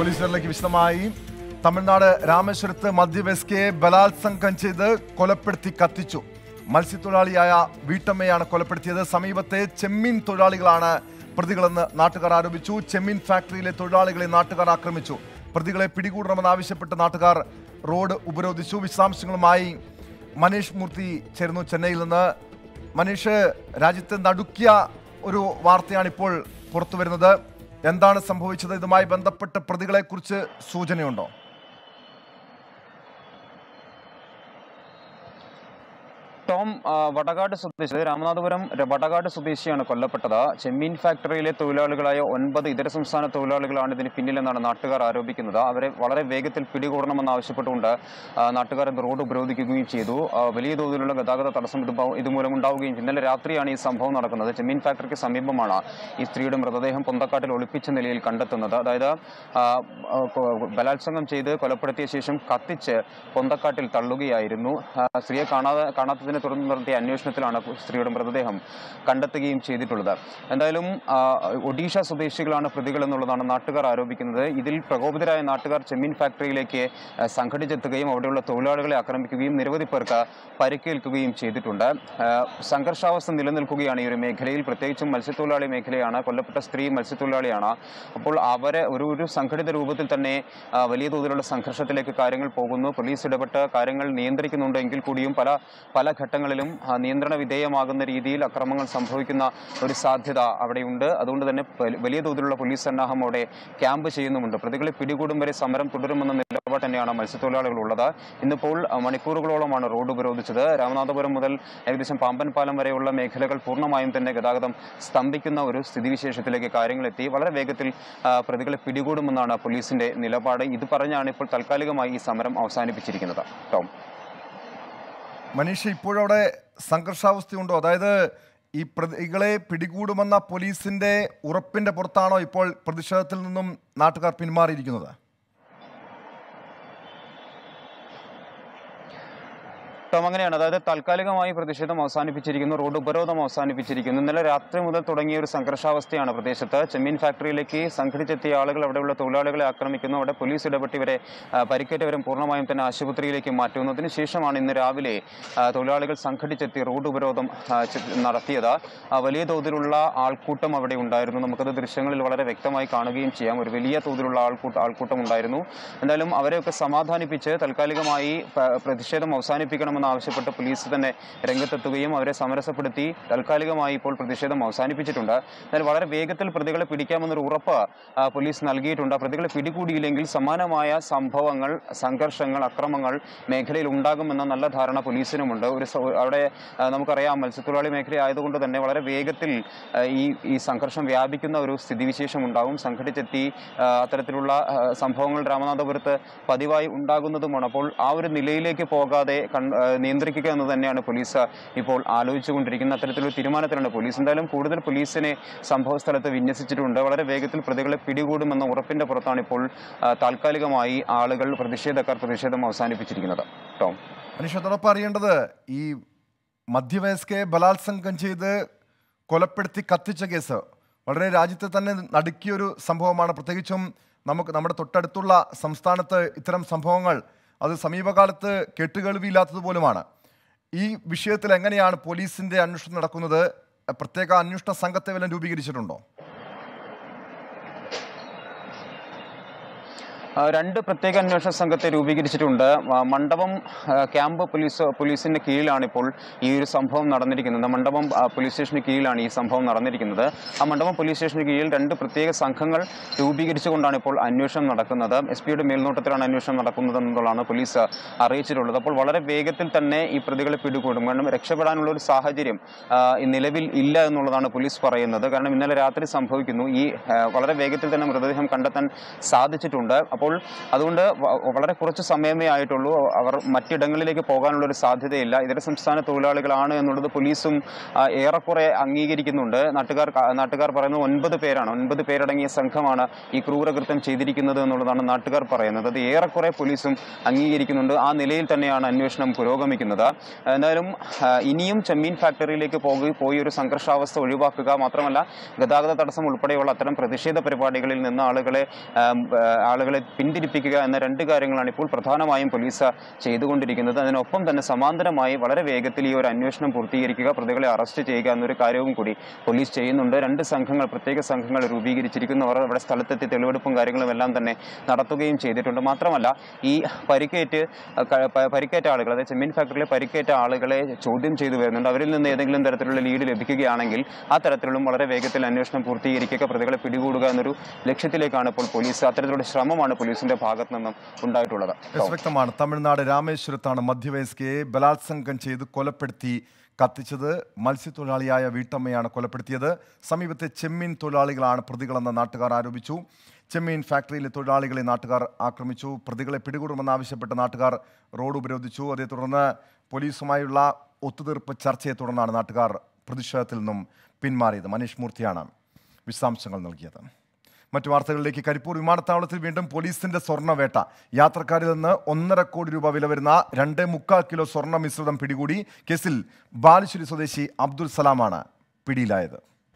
പോലീസുകാരിലേക്ക് വിശദമായി തമിഴ്നാട് രാമേശ്വരത്ത് മധ്യവയസ്കയെ ബലാത്സംഗം ചെയ്ത് കൊലപ്പെടുത്തി കത്തിച്ചു മത്സ്യത്തൊഴിലാളിയായ വീട്ടമ്മയാണ് കൊലപ്പെടുത്തിയത് സമീപത്തെ ചെമ്മീൻ തൊഴിലാളികളാണ് പ്രതികളെന്ന് നാട്ടുകാർ ആരോപിച്ചു ചെമ്മീൻ ഫാക്ടറിയിലെ തൊഴിലാളികളെ നാട്ടുകാർ ആക്രമിച്ചു പ്രതികളെ പിടികൂടണമെന്നാവശ്യപ്പെട്ട് നാട്ടുകാർ റോഡ് ഉപരോധിച്ചു വിശദാംശങ്ങളുമായി മനീഷ് മൂർത്തി ചേരുന്നു ചെന്നൈയിൽ നിന്ന് മനീഷ് രാജ്യത്തെ നടുക്കിയ ഒരു വാർത്തയാണ് ഇപ്പോൾ പുറത്തു വരുന്നത് എന്താണ് സംഭവിച്ചത് ഇതുമായി ബന്ധപ്പെട്ട പ്രതികളെക്കുറിച്ച് സൂചനയുണ്ടോ ടോം ആ, വടകാട് സ്വദേശി അതായത് രാമനാഥപുരം ര- വടകാട് സ്വദേശിയാണ് കൊല്ലപ്പെട്ടത് ചെമ്മീൻ ഫാക്ടറിയിലെ തൊഴിലാളികളായ ഒൻപത് ഇതര സംസ്ഥാന തൊഴിലാളികളാണ് ഇതിന് പിന്നിലെന്നാണ് നാട്ടുകാർ ആരോപിക്കുന്നത് അവരെ വളരെ വേഗത്തിൽ പിടികൂടണമെന്ന് ആവശ്യപ്പെട്ടുകൊണ്ട് ആ, നാട്ടുകാർ ഇന്ന് റോഡ് ഉപരോധിക്കുകയും ചെയ്തു ആ, വലിയ തോതിലുള്ള ഗതാഗത തടസ്സം ഇത് ബ- ഇതുമൂലം ഉണ്ടാവുകയും ചെയ്തു. ഇന്നലെ രാത്രിയാണ് ഈ സംഭവം നടക്കുന്നത് ചെമ്മീൻ ഫാക്ടറിക്ക് സമീപമാണ് ഈ സ്ത്രീയുടെ മൃതദേഹം പൊന്തക്കാട്ടിൽ ഒളിപ്പിച്ച നിലയിൽ കണ്ടെത്തുന്നത് അതായത് ആ, ആ, കൊ- ബലാത്സംഗം ചെയ്ത് കൊലപ്പെടുത്തിയ ശേഷം കത്തിച്ച് പൊന്തക്കാട്ടിൽ തള്ളുകയായിരുന്നു ആ, സ്ത്രീയെ കാണാതെ കാണാത്തതിനെ തുടർന്ന് നടത്തിയ അന്വേഷണത്തിലാണ് സ്ത്രീയുടെ മൃതദേഹം കണ്ടെത്തുകയും ചെയ്തിട്ടുള്ളത് എന്തായാലും ആ, ഒഡീഷ സ്വദേശികളാണ് പ്രതികൾ എന്നുള്ളതാണ് നാട്ടുകാർ ആരോപിക്കുന്നത് ഇതിൽ പ്രകോപിതരായ നാട്ടുകാർ ചെമ്മീൻ ഫാക്ടറിയിലേക്ക് ആ, സംഘടിച്ചെത്തുകയും അവിടെയുള്ള തൊഴിലാളികളെ ആക്രമിക്കുകയും നിരവധി പേർക്ക് പരിക്കേൽക്കുകയും ചെയ്തിട്ടുണ്ട് ആ, സംഘർഷാവസ്ഥ നിലനിൽക്കുകയാണ് ഈ ഒരു മേഖലയിൽ പ്രത്യേകിച്ചും മത്സ്യത്തൊഴിലാളി മേഖലയാണ് കൊല്ലപ്പെട്ട സ്ത്രീ മത്സ്യത്തൊഴിലാളിയാണ് അപ്പോൾ അവരെ ഒരു ഒരു സംഘടിത രൂപത്തിൽ തന്നെ ആ, വലിയ തോതിലുള്ള സംഘർഷത്തിലേക്ക് കാര്യങ്ങൾ പോകുന്നു പോലീസ് ഇടപെട്ട് കാര്യങ്ങൾ നിയന്ത്രിക്കുന്നുണ്ട് എങ്കിൽ കൂടിയും പല പല ഘട്ടങ്ങളിലും ആ, നിയന്ത്രണ വിധേയമാകുന്ന രീതിയിൽ അക്രമങ്ങൾ സംഭവിക്കുന്ന ഒരു സാധ്യത അവിടെയുണ്ട് അതുകൊണ്ട് തന്നെ പ- വലിയ തോതിലുള്ള പോലീസ് സന്നാഹം അവിടെ ക്യാമ്പ് ചെയ്യുന്നുമുണ്ട് പ്രതികളെ പിടികൂടും വരെ സമരം തുടരുമെന്ന നിലപാട് തന്നെയാണ് മത്സ്യത്തൊഴിലാളികൾ ഉള്ളത് ഇന്നിപ്പോൾ ആ, മണിക്കൂറുകളോളമാണ് റോഡ് ഉപരോധിച്ചത് രാമനാഥപുരം മുതൽ ഏകദേശം പാമ്പൻ പാലം വരെയുള്ള മേഖലകൾ പൂർണ്ണമായും തന്നെ ഗതാഗതം സ്തംഭിക്കുന്ന ഒരു സ്ഥിതിവിശേഷത്തിലേക്ക് കാര്യങ്ങളെത്തി വളരെ വേഗത്തിൽ ആ, പ്രതികളെ പിടികൂടുമെന്നാണ് പോലീസിന്റെ നിലപാട് ഇത് പറഞ്ഞാണ് ഇപ്പോൾ താൽക്കാലികമായി ഈ സമരം അവസാനിപ്പിച്ചിരിക്കുന്നത് ടോം മനീഷ് ഇപ്പോഴവിടെ സംഘർഷാവസ്ഥയുണ്ടോ അതായത് ഈ പ്രതികളെ പിടികൂടുമെന്ന പോലീസിന്റെ ഉറപ്പിന്റെ പുറത്താണോ ഇപ്പോൾ പ്രതിഷേധത്തിൽ നിന്നും നാട്ടുകാർ പിന്മാറിയിരിക്കുന്നത് ടോം അങ്ങനെയാണ് അതായത് താൽക്കാലികമായി പ്രതിഷേധം അവസാനിപ്പിച്ചിരിക്കുന്നു റോഡ് ഉപരോധം അവസാനിപ്പിച്ചിരിക്കുന്നു ഇന്നലെ രാത്രി മുതൽ തുടങ്ങിയ ഒരു സംഘർഷാവസ്ഥയാണ് പ്രദേശത്ത് ചെമ്മീൻ ഫാക്ടറിയിലേക്ക് സംഘടിച്ചെത്തിയ ആളുകൾ അവിടെയുള്ള തൊഴിലാളികളെ ആക്രമിക്കുന്നു അവിടെ പോലീസ് ഇടപെട്ട് ഇവരെ ആ, പരിക്കേറ്റവരും പൂർണ്ണമായും തന്നെ ആശുപത്രിയിലേക്ക് മാറ്റുന്നു അതിനുശേഷമാണ് ഇന്ന് രാവിലെ ആ, തൊഴിലാളികൾ സംഘടിച്ചെത്തി റോഡ് ഉപരോധം ആ, ചെ- നടത്തിയത് ആ, വലിയ തോതിലുള്ള ആൾക്കൂട്ടം അവിടെ ഉണ്ടായിരുന്നു നമുക്കത് ദൃശ്യങ്ങളിൽ വളരെ വ്യക്തമായി കാണുകയും ചെയ്യാം ഒരു വലിയ തോതിലുള്ള ആൾക്കൂട്ട ആൾക്കൂട്ടം ഉണ്ടായിരുന്നു എന്തായാലും അവരെയൊക്കെ സമാധാനിപ്പിച്ച് താൽക്കാലികമായി പ- പ്രതിഷേധം അവസാനിപ്പിക്കണമെന്ന് ആവശ്യപ്പെട്ട് പോലീസ് തന്നെ രംഗത്തെത്തുകയും അവരെ സമരസപ്പെടുത്തി താൽക്കാലികമായി ഇപ്പോൾ പ്രതിഷേധം അവസാനിപ്പിച്ചിട്ടുണ്ട് എന്നാൽ വളരെ വേഗത്തിൽ പ്രതികളെ പിടിക്കാമെന്നൊരു ഉറപ്പ് ആ, പോലീസ് നൽകിയിട്ടുണ്ട് ആ പ്രതികളെ പിടികൂടിയില്ലെങ്കിൽ സമാനമായ സംഭവങ്ങൾ സംഘർഷങ്ങൾ അക്രമങ്ങൾ മേഖലയിൽ ഉണ്ടാകുമെന്ന നല്ല ധാരണ പോലീസിനുമുണ്ട് ഒരു സ- അവിടെ ആ, നമുക്കറിയാം മത്സ്യത്തൊഴിലാളി മേഖല ആയതുകൊണ്ട് തന്നെ വളരെ വേഗത്തിൽ ആ, ഈ ഈ സംഘർഷം വ്യാപിക്കുന്ന ഒരു സ്ഥിതിവിശേഷം ഉണ്ടാകും സംഘടിച്ചെത്തി ആ, അത്തരത്തിലുള്ള ആ, സംഭവങ്ങൾ രാമനാഥപുരത്ത് പതിവായി ഉണ്ടാകുന്നതുമാണ് അപ്പോൾ ആ ഒരു നിലയിലേക്ക് പോകാതെ കൺ- ആ, നിയന്ത്രിക്കുക എന്ന് തന്നെയാണ് പോലീസ് ഇപ്പോൾ ആലോചിച്ചുകൊണ്ടിരിക്കുന്ന അത്തരത്തിലൊരു തീരുമാനത്തിലാണ് പോലീസ് എന്തായാലും കൂടുതൽ പോലീസിനെ സംഭവ സ്ഥലത്ത് വിന്യസിച്ചിട്ടുണ്ട് വളരെ വേഗത്തിൽ പ്രതികളെ പിടികൂടുമെന്ന ഉറപ്പിന്റെ പുറത്താണ് ഇപ്പോൾ ആ, താൽക്കാലികമായി ആളുകൾ പ്രതിഷേധക്കാർ പ്രതിഷേധം അവസാനിപ്പിച്ചിരിക്കുന്നത് ടോം മനീഷ് അതോടൊപ്പം അറിയേണ്ടത് ഈ മധ്യവയസ്കയെ ബലാത്സംഗം ചെയ്ത് കൊലപ്പെടുത്തി കത്തിച്ച കേസ് വളരെ രാജ്യത്തെ തന്നെ നടുക്കിയ ഒരു സംഭവമാണ് പ്രത്യേകിച്ചും നമുക്ക് നമ്മുടെ തൊട്ടടുത്തുള്ള സംസ്ഥാനത്ത് ഇത്തരം സംഭവങ്ങൾ അത് സമീപകാലത്ത് കേട്ടുകേൾവിയില്ലാത്തതുപോലുമാണ് ഈ വിഷയത്തിൽ എങ്ങനെയാണ് പോലീസിന്റെ അന്വേഷണം നടക്കുന്നത് പ്രത്യേക അന്വേഷണ സംഘത്തെ വല്ലതും രൂപീകരിച്ചിട്ടുണ്ടോ ആ, രണ്ട് പ്രത്യേക അന്വേഷണ സംഘത്തെ രൂപീകരിച്ചിട്ടുണ്ട് ആ, മണ്ഡപം ആ, ക്യാമ്പ് പോലീസ് പോലീസിന്റെ കീഴിലാണ് ഇപ്പോൾ ഈ ഒരു സംഭവം നടന്നിരിക്കുന്നത് മണ്ഡപം ആ, പോലീസ് സ്റ്റേഷന് കീഴിലാണ് ഈ സംഭവം നടന്നിരിക്കുന്നത് ആ മണ്ഡപം പോലീസ് സ്റ്റേഷന് കീഴിൽ രണ്ട് പ്രത്യേക സംഘങ്ങൾ രൂപീകരിച്ചുകൊണ്ടാണ് ഇപ്പോൾ അന്വേഷണം നടക്കുന്നത് എസ് പിയുടെ മേൽനോട്ടത്തിലാണ് അന്വേഷണം നടക്കുന്നത് എന്നുള്ളതാണ് പോലീസ് അറിയിച്ചിട്ടുള്ളത് അപ്പോൾ വളരെ വേഗത്തിൽ തന്നെ ഈ പ്രതികളെ പിടികൂടും കാരണം രക്ഷപ്പെടാനുള്ള ഒരു സാഹചര്യം ആ, ഈ നിലവിൽ ഇല്ല എന്നുള്ളതാണ് പോലീസ് പറയുന്നത് കാരണം ഇന്നലെ രാത്രി സംഭവിക്കുന്നു ഈ ആ, വളരെ വേഗത്തിൽ തന്നെ മൃതദേഹം കണ്ടെത്താൻ സാധിച്ചിട്ടുണ്ട് അപ്പോൾ അപ്പോൾ അതുകൊണ്ട് വ- വളരെ കുറച്ച് സമയമേ ആയിട്ടുള്ളൂ അവർ മറ്റിടങ്ങളിലേക്ക് പോകാനുള്ള ഒരു സാധ്യതയില്ല ഇതര സംസ്ഥാന തൊഴിലാളികളാണ് എന്നുള്ളത് പോലീസും ആ, ഏറെക്കുറെ അംഗീകരിക്കുന്നുണ്ട് നാട്ടുകാർ നാട്ടുകാർ പറയുന്നത് ഒൻപത് പേരാണ് ഒൻപത് പേരടങ്ങിയ സംഘമാണ് ഈ ക്രൂരകൃത്യം ചെയ്തിരിക്കുന്നത് എന്നുള്ളതാണ് നാട്ടുകാർ പറയുന്നത് അത് ഏറെക്കുറെ പോലീസും അംഗീകരിക്കുന്നുണ്ട് ആ നിലയിൽ തന്നെയാണ് അന്വേഷണം പുരോഗമിക്കുന്നത് എന്തായാലും ആ, ഇനിയും ചെമ്മീൻ ഫാക്ടറിയിലേക്ക് പോയി പോയി ഒരു സംഘർഷാവസ്ഥ ഒഴിവാക്കുക മാത്രമല്ല ഗതാഗത തടസ്സം ഉൾപ്പെടെയുള്ള അത്തരം പ്രതിഷേധ പരിപാടികളിൽ നിന്ന് ആളുകളെ ആം, ആ, ആളുകളെ പിന്തിരിപ്പിക്കുക എന്ന രണ്ട് കാര്യങ്ങളാണ് ഇപ്പോൾ പ്രധാനമായും പോലീസ് ചെയ്തുകൊണ്ടിരിക്കുന്നത് അതിനൊപ്പം തന്നെ സമാന്തരമായി വളരെ വേഗത്തിൽ ഈ ഒരു അന്വേഷണം പൂർത്തീകരിക്കുക പ്രതികളെ അറസ്റ്റ് ചെയ്യുക എന്നൊരു കാര്യവും കൂടി പോലീസ് ചെയ്യുന്നുണ്ട് രണ്ട് സംഘങ്ങൾ പ്രത്യേക സംഘങ്ങൾ രൂപീകരിച്ചിരിക്കുന്നു അവർ അവിടെ സ്ഥലത്തെത്തി തെളിവെടുപ്പും കാര്യങ്ങളും എല്ലാം തന്നെ നടത്തുകയും ചെയ്തിട്ടുണ്ട് മാത്രമല്ല ഈ പരിക്കേറ്റ് അഹ് ക- പ- പരിക്കേറ്റ ആളുകൾ അതായത് ചെമ്മീൻ ഫാക്ടറിയിലെ പരിക്കേറ്റ ആളുകളെ ചോദ്യം ചെയ്തു വരുന്നുണ്ട് അവരിൽ നിന്ന് ഏതെങ്കിലും തരത്തിലുള്ള ലീഡ് ലഭിക്കുകയാണെങ്കിൽ ആ തരത്തിലും വളരെ വേഗത്തിൽ അന്വേഷണം പൂർത്തീകരിക്കുക പ്രതികളെ പിടികൂടുക എന്നൊരു ലക്ഷ്യത്തിലേക്കാണ് ഇപ്പോൾ പോലീസ് അത്തരത്തിലുള്ള ശ്രമമാണ് പോലീസിന്റെ ഭാഗത്തു നിന്നും ഉണ്ടായിട്ടുള്ളത് എസ് വ്യക്തമാണ് തമിഴ്നാട് രാമേശ്വരത്താണ് മധ്യവയസ്കയെ ബലാത്സംഗം ചെയ്ത് കൊലപ്പെടുത്തി കത്തിച്ചത് മത്സ്യത്തൊഴിലാളിയായ വീട്ടമ്മയാണ് കൊലപ്പെടുത്തിയത് സമീപത്തെ ചെമ്മീൻ തൊഴിലാളികളാണ് പ്രതികളെന്ന് നാട്ടുകാർ ആരോപിച്ചു ചെമ്മീൻ ഫാക്ടറിയിലെ തൊഴിലാളികളെ നാട്ടുകാർ ആക്രമിച്ചു പ്രതികളെ പിടികൂടുമെന്നാവശ്യപ്പെട്ട് നാട്ടുകാർ റോഡ് ഉപരോധിച്ചു അതേ തുടർന്ന് പോലീസുമായുള്ള ഒത്തുതീർപ്പ് ചർച്ചയെ തുടർന്നാണ് നാട്ടുകാർ പ്രതിഷേധത്തിൽ നിന്നും പിന്മാറിയത് മനീഷ് മൂർത്തിയാണ് വിശദാംശങ്ങൾ നൽകിയത് മറ്റു വാർത്തകളിലേക്ക് കരിപ്പൂർ വിമാനത്താവളത്തിൽ വീണ്ടും പോലീസിന്റെ സ്വർണ്ണവേട്ട യാത്രക്കാരിൽ നിന്ന് ഒന്നര കോടി രൂപ വില വരുന്ന രണ്ട് മുക്കാൽ കിലോ സ്വർണ്ണ മിശ്രിതം പിടികൂടി കേസിൽ ബാലുശ്ശേരി സ്വദേശി അബ്ദുൽ സലാമാണ് പിടിയിലായത്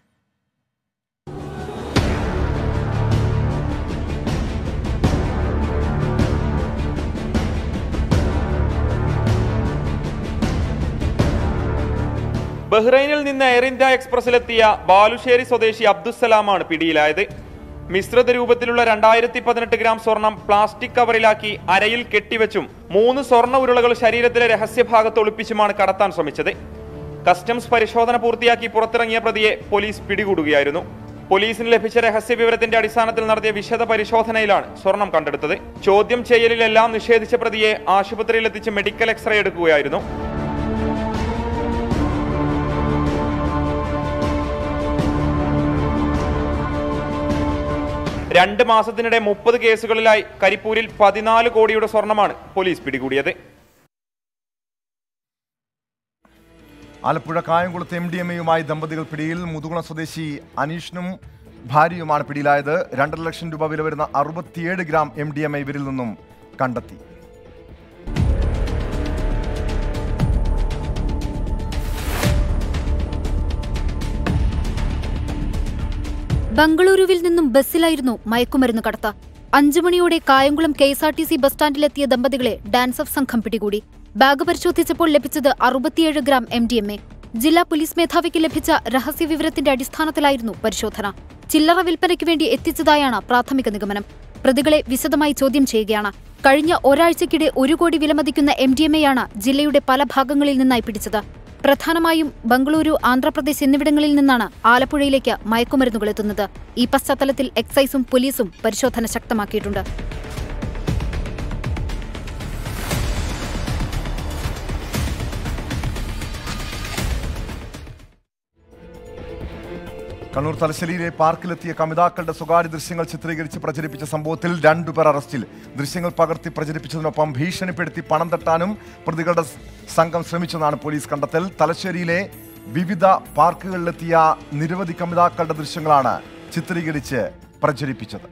ബഹ്റൈനിൽ നിന്ന് എയർ ഇന്ത്യ എക്സ്പ്രസിലെത്തിയ ബാലുശ്ശേരി സ്വദേശി അബ്ദുസലാമാണ് പിടിയിലായത് മിശ്രിത രൂപത്തിലുള്ള രണ്ടായിരത്തി പതിനെട്ട് ഗ്രാം സ്വർണം പ്ലാസ്റ്റിക് കവറിലാക്കി അരയിൽ കെട്ടിവെച്ചും മൂന്ന് സ്വർണ്ണ ഉരുളകൾ ശരീരത്തിലെ രഹസ്യഭാഗത്ത് ഒളിപ്പിച്ചുമാണ് കടത്താൻ ശ്രമിച്ചത് കസ്റ്റംസ് പരിശോധന പൂർത്തിയാക്കി പുറത്തിറങ്ങിയ പ്രതിയെ പോലീസ് പിടികൂടുകയായിരുന്നു പോലീസിന് ലഭിച്ച രഹസ്യ വിവരത്തിന്റെ അടിസ്ഥാനത്തിൽ നടത്തിയ വിശദ പരിശോധനയിലാണ് സ്വർണം കണ്ടെടുത്തത് ചോദ്യം ചെയ്യലിലെല്ലാം നിഷേധിച്ച പ്രതിയെ ആശുപത്രിയിലെത്തിച്ച് മെഡിക്കൽ എക്സ്റേ എടുക്കുകയായിരുന്നു രണ്ട് മാസത്തിനിടെ മുപ്പത് കേസുകളിലായി കരിപ്പൂരിൽ പതിനാല് കോടിയുടെ സ്വർണമാണ് പോലീസ് പിടികൂടിയത് ആലപ്പുഴ കായംകുളത്ത് എം ഡി എം എയുമായി ദമ്പതികൾ പിടിയിൽ മുതുകുള സ്വദേശി അനീഷിനും ഭാര്യയുമാണ് പിടിയിലായത് രണ്ടര ലക്ഷം രൂപ വില വരുന്ന അറുപത്തിയേഴ് gram M D M A ഇവരിൽ നിന്നും കണ്ടെത്തി ബംഗളൂരുവിൽ നിന്നും ബസ്സിലായിരുന്നു മയക്കുമരുന്ന് കടത്ത അഞ്ചു മണിയോടെ Kayamkulam K S R T C bus സ്റ്റാൻഡിലെത്തിയ ദമ്പതികളെ ഡാൻസ് ഓഫ് സംഘം പിടികൂടി ബാഗ് പരിശോധിച്ചപ്പോൾ ലഭിച്ചത് അറുപത്തിയേഴ് gram M D M A ജില്ലാ പോലീസ് മേധാവിക്ക് ലഭിച്ച രഹസ്യവിവരത്തിന്റെ അടിസ്ഥാനത്തിലായിരുന്നു പരിശോധന ചില്ലറ വിൽപ്പനയ്ക്ക് വേണ്ടി എത്തിച്ചതായാണ് പ്രാഥമിക നിഗമനം പ്രതികളെ വിശദമായി ചോദ്യം ചെയ്യുകയാണ് കഴിഞ്ഞ ഒരാഴ്ചക്കിടെ ഒരു കോടി വിലമതിക്കുന്ന എം ഡി എം എയാണ് ജില്ലയുടെ പല ഭാഗങ്ങളിൽ നിന്നായി പിടിച്ചത് പ്രധാനമായും ബംഗളൂരു ആന്ധ്രാപ്രദേശ് എന്നിവിടങ്ങളിൽ നിന്നാണ് ആലപ്പുഴയിലേക്ക് മയക്കുമരുന്നുകൾ എത്തുന്നത് ഈ പശ്ചാത്തലത്തിൽ എക്സൈസും പോലീസും പരിശോധന ശക്തമാക്കിയിട്ടുണ്ട് കണ്ണൂർ തലശ്ശേരിയിലെ പാർക്കിലെത്തിയ കമിതാക്കളുടെ സ്വകാര്യ ദൃശ്യങ്ങൾ ചിത്രീകരിച്ച് പ്രചരിപ്പിച്ച സംഭവത്തിൽ രണ്ടുപേർ അറസ്റ്റിൽ ദൃശ്യങ്ങൾ പകർത്തി പ്രചരിപ്പിച്ചതിനൊപ്പം ഭീഷണിപ്പെടുത്തി പണം തട്ടാനും പ്രതികളുടെ സ് സംഘം ശ്രമിച്ചെന്നാണ് പോലീസ് കണ്ടെത്തൽ തലശ്ശേരിയിലെ വിവിധ പാർക്കുകളിലെത്തിയ നിരവധി കമിതാക്കളുടെ ദൃശ്യങ്ങളാണ് ചിത്രീകരിച്ച് പ്രചരിപ്പിച്ചത്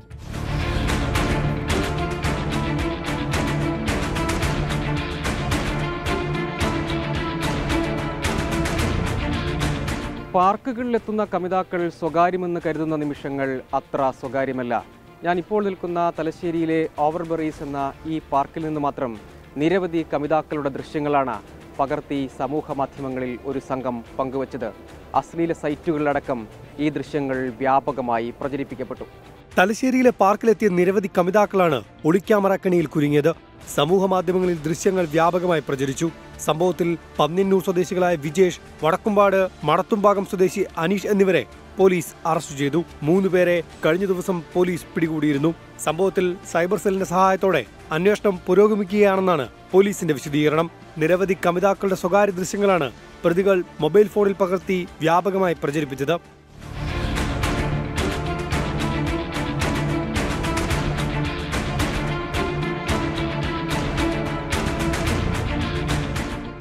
പാർക്കുകളിലെത്തുന്ന കമിതാക്കൾ സ്വകാര്യമെന്ന് കരുതുന്ന നിമിഷങ്ങൾ അത്ര സ്വകാര്യമല്ല ഞാൻ ഇപ്പോൾ നിൽക്കുന്ന തലശ്ശേരിയിലെ ഓവർബറീസ് എന്ന ഈ പാർക്കിൽ നിന്ന് മാത്രം നിരവധി കമിതാക്കളുടെ ദൃശ്യങ്ങളാണ് പകർത്തി സമൂഹ മാധ്യമങ്ങളിൽ ഒരു സംഘം പങ്കുവച്ചത് അശ്ലീല സൈറ്റുകളിലടക്കം ഈ ദൃശ്യങ്ങൾ വ്യാപകമായി പ്രചരിപ്പിക്കപ്പെട്ടു തലശ്ശേരിയിലെ പാർക്കിലെത്തിയ നിരവധി കമിതാക്കളാണ് ഒളിക്യാമറക്കണിയിൽ കുരുങ്ങിയത് സമൂഹ മാധ്യമങ്ങളിൽ ദൃശ്യങ്ങൾ വ്യാപകമായി പ്രചരിച്ചു സംഭവത്തിൽ പന്നിന്നൂർ സ്വദേശികളായ വിജേഷ് വടക്കുംപാട് മടത്തുംഭാഗം സ്വദേശി അനീഷ് എന്നിവരെ പോലീസ് അറസ്റ്റ് ചെയ്തു മൂന്നുപേരെ കഴിഞ്ഞ ദിവസം പോലീസ് പിടികൂടിയിരുന്നു സംഭവത്തിൽ സൈബർ സെല്ലിന്റെ സഹായത്തോടെ അന്വേഷണം പുരോഗമിക്കുകയാണെന്നാണ് പോലീസിന്റെ വിശദീകരണം നിരവധി കമിതാക്കളുടെ സ്വകാര്യ ദൃശ്യങ്ങളാണ് പ്രതികൾ മൊബൈൽ ഫോണിൽ പകർത്തി വ്യാപകമായി പ്രചരിപ്പിച്ചത്